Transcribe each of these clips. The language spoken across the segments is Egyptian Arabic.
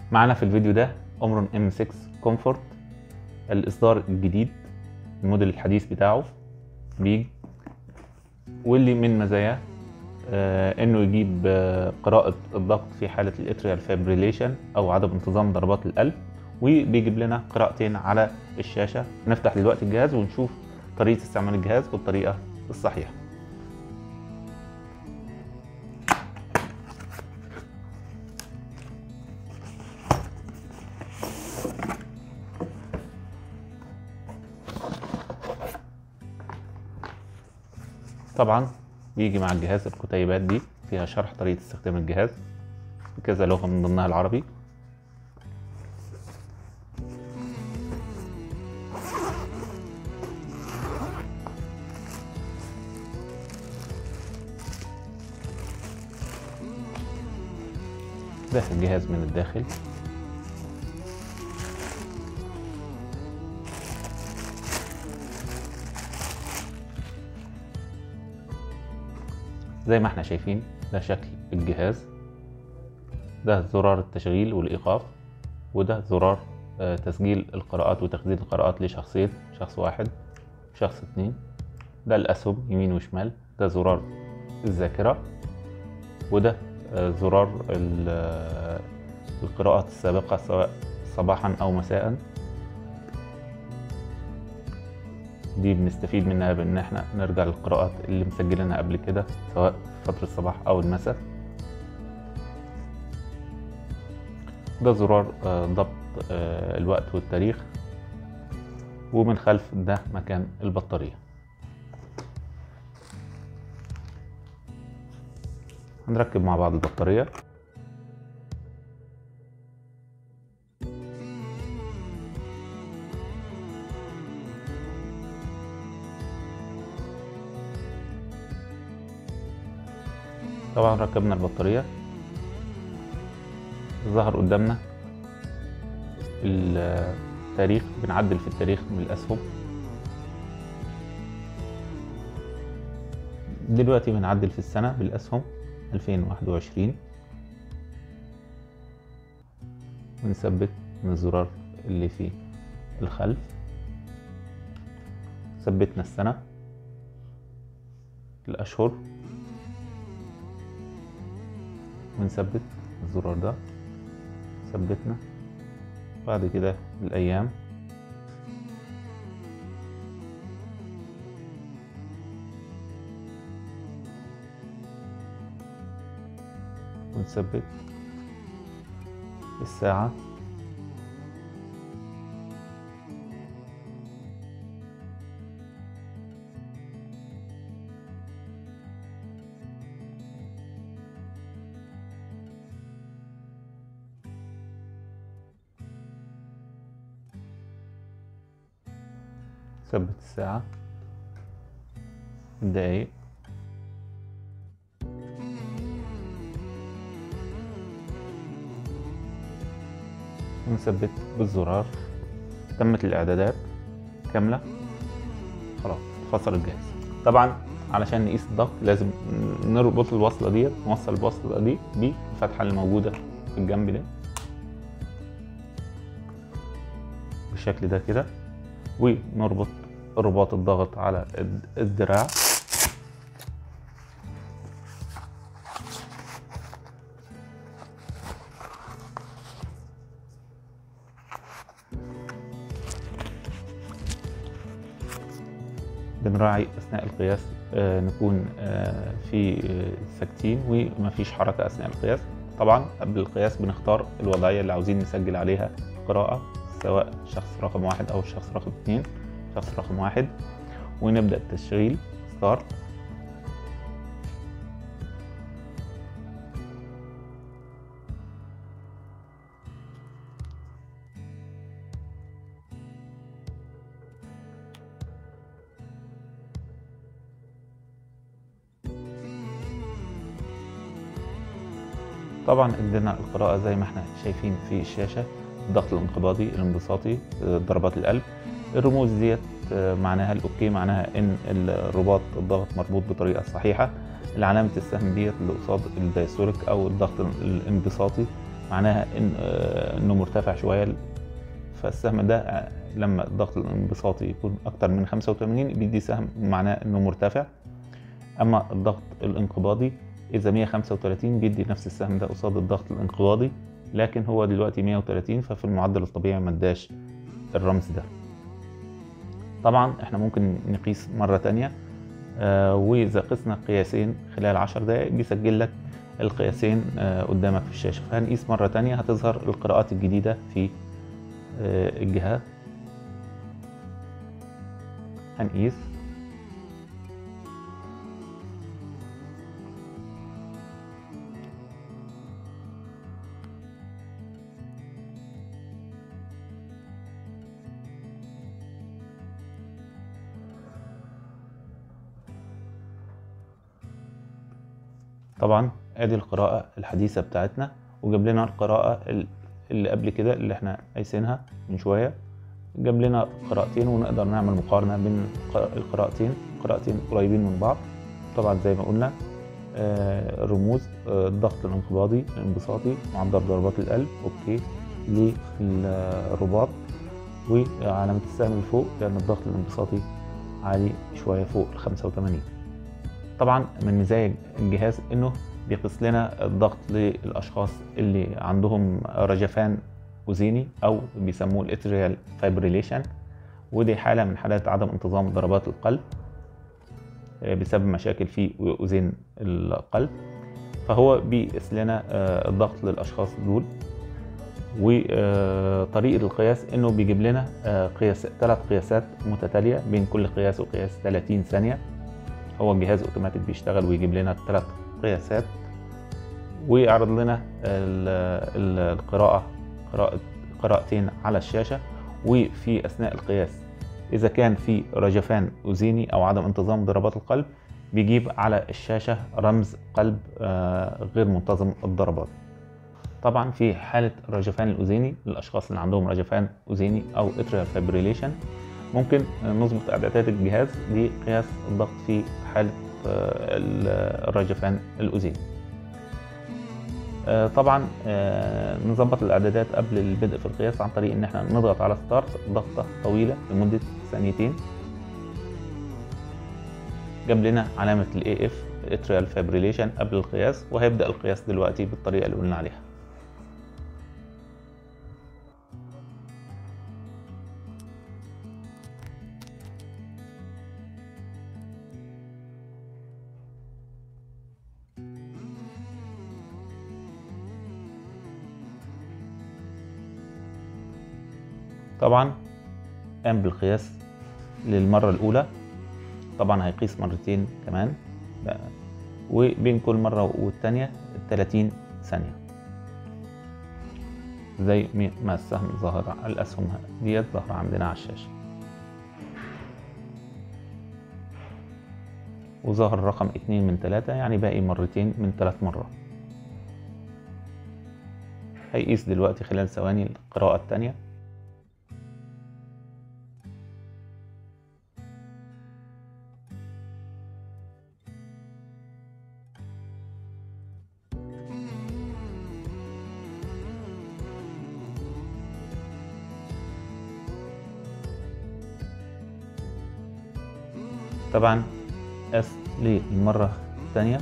معانا في الفيديو ده اومرون ام 6 كومفورت الاصدار الجديد الموديل الحديث بتاعه بيجي واللي من مزاياه آه انه يجيب آه قراءة الضغط في حالة الاتريال فابريليشن او عدم انتظام ضربات القلب وبيجيب لنا قراءتين على الشاشة نفتح دلوقتي الجهاز ونشوف طريقة استعمال الجهاز بالطريقة الصحيحة طبعا بيجي مع الجهاز الكتيبات دي فيها شرح طريقة استخدام الجهاز بكذا لغة من ضمنها العربي ده الجهاز من الداخل زي ما احنا شايفين ده شكل الجهاز ده زرار التشغيل والإيقاف وده زرار تسجيل القراءات وتخزين القراءات لشخصين شخص واحد شخص اتنين ده الأسهم يمين وشمال ده زرار الذاكرة وده زرار القراءات السابقة سواء صباحا أو مساء دي بنستفيد منها بان احنا نرجع للقراءات اللي مسجلينها قبل كده سواء فترة الصباح او المساء ده زرار ضبط الوقت والتاريخ ومن خلف ده مكان البطارية هنركب مع بعض البطارية طبعا ركبنا البطارية ظهر قدامنا التاريخ بنعدل في التاريخ بالأسهم دلوقتي بنعدل في السنة بالأسهم 2021 ونثبت من الزرار اللي في الخلف ثبتنا السنة الأشهر ونثبت الزرار ده ثبتنا بعد كده الأيام ونثبت الساعة ثبت الساعة الدقايق ونثبت بالزرار تمت الإعدادات كاملة خلاص فصل الجهاز طبعا علشان نقيس الضغط لازم نربط الوصلة ديت نوصل الوصلة دي بالفتحة اللي موجودة في الجنب ده بالشكل ده كده ونربط رباط الضغط على الدراع بنراعي اثناء القياس نكون في ساكتين ومفيش حركه اثناء القياس طبعا قبل القياس بنختار الوضعيه اللي عاوزين نسجل عليها قراءه سواء شخص رقم واحد أو الشخص رقم اتنين شخص رقم واحد ونبدأ التشغيل ستارت طبعا ادينا القراءة زي ما احنا شايفين في الشاشة الضغط الانقباضي الانبساطي ضربات القلب الرموز ديت معناها الاوكي معناها ان الرباط الضغط مربوط بطريقه صحيحه علامه السهم ديت اللي قصاد الدايستوليك او الضغط الانبساطي معناها إن آه، إنه مرتفع شوية فالسهم ده آه، لما الضغط الانبساطي يكون أكتر من 85 بيدي سهم معناه إنه مرتفع أما الضغط الانقباضي إذا 135 بيدي نفس السهم ده قصاد الضغط الانقباضي لكن هو دلوقتي 130 ففي المعدل الطبيعي ما اداش الرمز ده طبعا احنا ممكن نقيس مرة تانية آه وإذا قسنا قياسين خلال 10 دقائق بيسجل لك القياسين آه قدامك في الشاشة فهنقيس مرة تانية هتظهر القراءات الجديدة في آه الجهاز هنقيس طبعا ادي القراءة الحديثة بتاعتنا وجاب لنا القراءة ال- اللي قبل كده اللي احنا قايسينها من شوية جاب لنا قراءتين ونقدر نعمل مقارنة بين الق- القراءتين قراءتين قريبين من بعض طبعا زي ما قلنا آه، الرموز آه، الضغط الانقباضي الانبساطي معدل ضربات القلب اوكي للرباط وعلامة السهم اللي فوق لأن الضغط الانبساطي عالي شوية فوق ال 85 طبعا من مزايا الجهاز انه بيقيس لنا الضغط للاشخاص اللي عندهم رجفان اذيني او بيسموه الاتريال فايبريليشن ودي حاله من حالات عدم انتظام ضربات القلب آه، بسبب مشاكل في اذين القلب فهو بيقيس لنا آه، الضغط للاشخاص دول وطريقه القياس انه بيجيب لنا آه، قياس ثلاث قياسات متتاليه بين كل قياس وقياس 30 ثانيه هو الجهاز اوتوماتيك بيشتغل ويجيب لنا الثلاث قياسات ويعرض لنا ال- ال- القراءة قراءة قراءتين على الشاشة وفي أثناء القياس إذا كان في رجفان أذيني أو عدم انتظام ضربات القلب بيجيب على الشاشة رمز قلب آه، غير منتظم الضربات طبعا في حالة الرجفان الأذيني للأشخاص اللي عندهم رجفان أذيني أو atrial fibrillation ممكن نظبط إعدادات الجهاز لقياس الضغط في حالة آه، الرجفان الأذيني آه، طبعا آه، نظبط الإعدادات قبل البدء في القياس عن طريق إن احنا نضغط على ستارت ضغطة طويلة لمدة ثانيتين جاب لنا علامة ال AF atrial fibrillation قبل القياس وهيبدأ القياس دلوقتي بالطريقة اللي قلنا عليها طبعا قام بالقياس للمرة الأولى طبعا هيقيس مرتين كمان بقى. وبين كل مرة والتانية 30 ثانية زي مي- ما السهم ظهر الأسهم ديت ظاهرة عندنا على الشاشة وظهر رقم اتنين من تلاتة يعني باقي مرتين من تلات مرات هيقيس دلوقتي خلال ثواني القراءة التانية طبعا قاس للمرة الثانية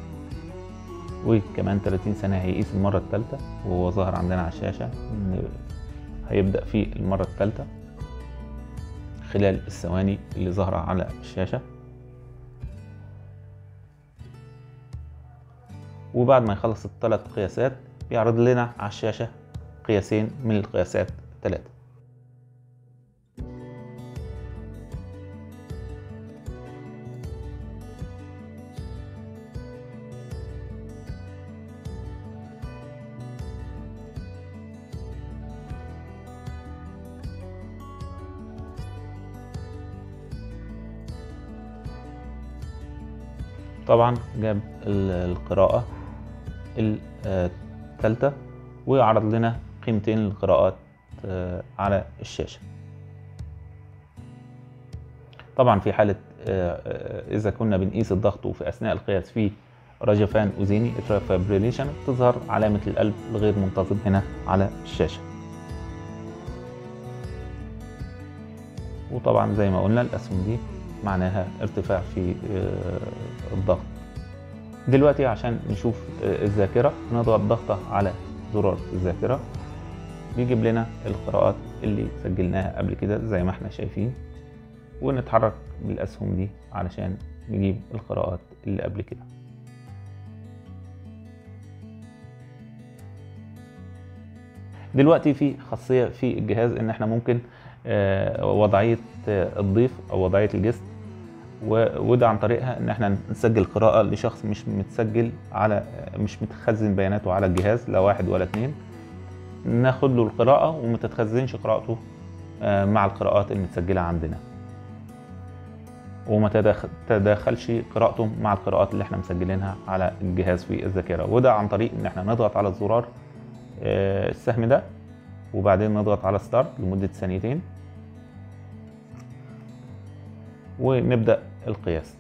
وكمان 30 ثانية هيقيس المرة الثالثة وهو ظاهر عندنا على الشاشة إن هيبدأ في المرة الثالثة خلال الثواني اللي ظاهرة على الشاشة وبعد ما يخلص الثلاث قياسات بيعرض لنا على الشاشة قياسين من القياسات الثلاثة طبعا جاب ال- القراءة الثالثة وعرض لنا قيمتين للقراءات آه، على الشاشة طبعا في حالة آه، آه، إذا كنا بنقيس الضغط وفي أثناء القياس في رجفان أذيني اتريال فايبريليشن بتظهر علامة القلب الغير منتظم هنا على الشاشة وطبعا زي ما قلنا الأسهم دي معناها ارتفاع في الضغط دلوقتي عشان نشوف الذاكرة نضغط ضغطة على زرار الذاكرة بيجيب لنا القراءات اللي سجلناها قبل كده زي ما احنا شايفين ونتحرك بالأسهم دي علشان نجيب القراءات اللي قبل كده دلوقتي في خاصية في الجهاز ان احنا ممكن وضعية الضيف او وضعية الجست وده عن طريقها ان احنا نسجل قراءة لشخص مش متسجل على مش متخزن بياناته على الجهاز لا واحد ولا اتنين ناخد له القراءة وما تتخزنش قراءته مع القراءات المتسجلة عندنا وما تداخلش قراءته مع القراءات اللي احنا مسجلينها على الجهاز في الذاكرة وده عن طريق ان احنا نضغط على الزرار السهم ده وبعدين نضغط على ستارت لمدة ثانيتين ونبدأ القياس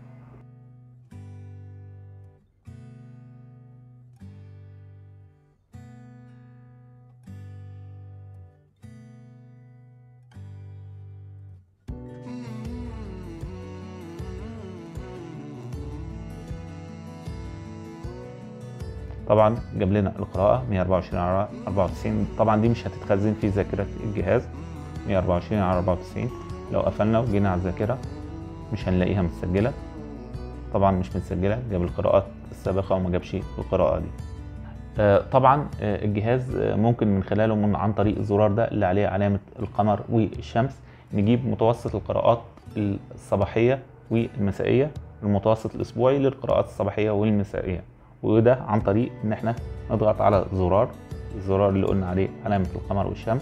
طبعا جاب لنا القراءة 124 على 94 طبعا دي مش هتتخزن في ذاكرة الجهاز 124 على 94 لو قفلنا وجينا على الذاكرة مش هنلاقيها متسجلة طبعا مش متسجلة جاب القراءات السابقة وما جابش القراءة دي طبعا الجهاز ممكن من خلاله من عن طريق الزرار ده اللي عليه علامة القمر والشمس نجيب متوسط القراءات الصباحية والمسائية المتوسط الأسبوعي للقراءات الصباحية والمسائية وده عن طريق ان احنا نضغط على زرار الزرار اللي قلنا عليه علامة القمر والشمس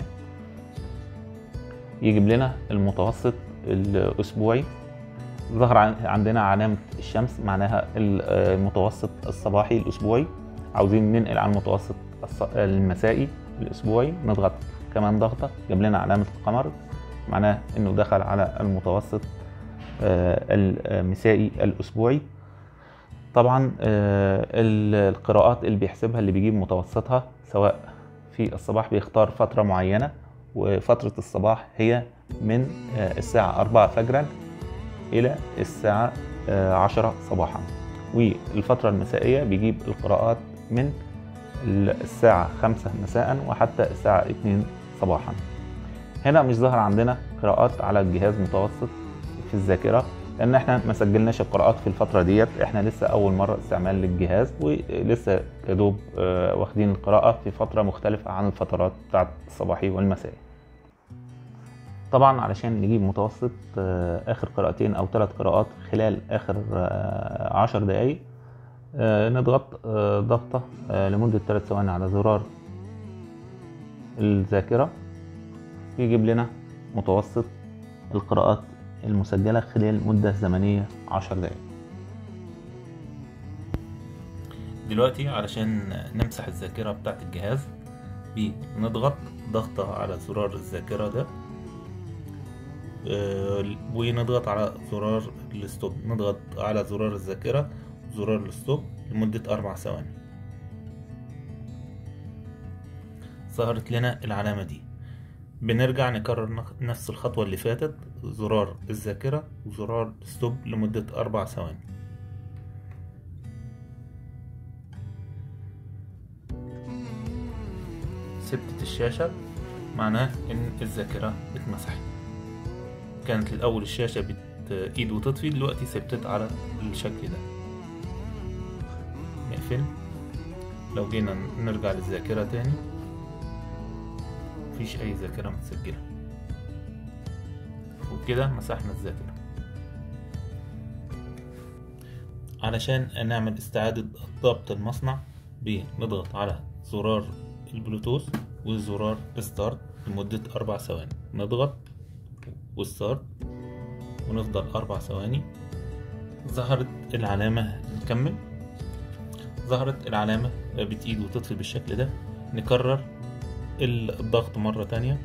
يجيب لنا المتوسط الأسبوعي ظهر عندنا علامة الشمس معناها المتوسط الصباحي الأسبوعي عاوزين ننقل على المتوسط المسائي الأسبوعي نضغط كمان ضغطة جاب لنا علامة القمر معناه إنه دخل على المتوسط المسائي الأسبوعي طبعا القراءات اللي بيحسبها اللي بيجيب متوسطها سواء في الصباح بيختار فترة معينة وفترة الصباح هي من الساعة 4 فجرا إلى الساعة 10 صباحا والفترة المسائية بيجيب القراءات من الساعة 5 مساء وحتى الساعة 2 صباحا هنا مش ظهر عندنا قراءات على الجهاز متوسط في الذاكرة لان احنا ما سجلناش القراءات في الفتره ديت احنا لسه اول مره استعمال للجهاز ولسه يا دوب واخدين القراءه في فتره مختلفه عن الفترات بتاعت الصباحي والمسائي طبعا علشان نجيب متوسط اخر قراءتين او ثلاث قراءات خلال اخر عشر دقايق نضغط ضغطة لمدة ثلاث ثواني على زرار الذاكرة يجيب لنا متوسط القراءات المسجلة خلال مدة زمنية عشر دقايق دلوقتي علشان نمسح الذاكرة بتاعت الجهاز بنضغط ضغطة على زرار الذاكرة ده ونضغط على زرار الستوب نضغط على زرار الذاكرة زرار الستوب لمدة أربع ثواني ظهرت لنا العلامة دي بنرجع نكرر نفس الخطوة اللي فاتت زرار الذاكرة وزرار ستوب لمدة أربع ثواني ثبتت الشاشة معناه إن الذاكرة اتمسحت كانت الأول الشاشة بتقيد وتطفي دلوقتي ثبتت على الشكل ده نقفل لو جينا نرجع للذاكرة تاني مفيش أي ذاكرة متسجلة وبكده مسحنا الذاكرة علشان نعمل استعادة ضبط المصنع بنضغط على زرار البلوتوث وزرار ستارت لمدة أربع ثواني نضغط والستارت ونفضل أربع ثواني ظهرت العلامة نكمل ظهرت العلامة بتقيد وتطفي بالشكل ده نكرر الضغط مرة تانية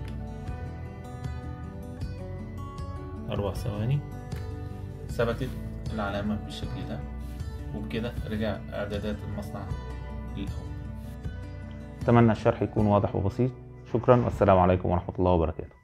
أربع ثواني ثبتت العلامة بالشكل ده وبكده رجع اعدادات المصنع للاول اتمنى الشرح يكون واضح وبسيط شكرا والسلام عليكم ورحمه الله وبركاته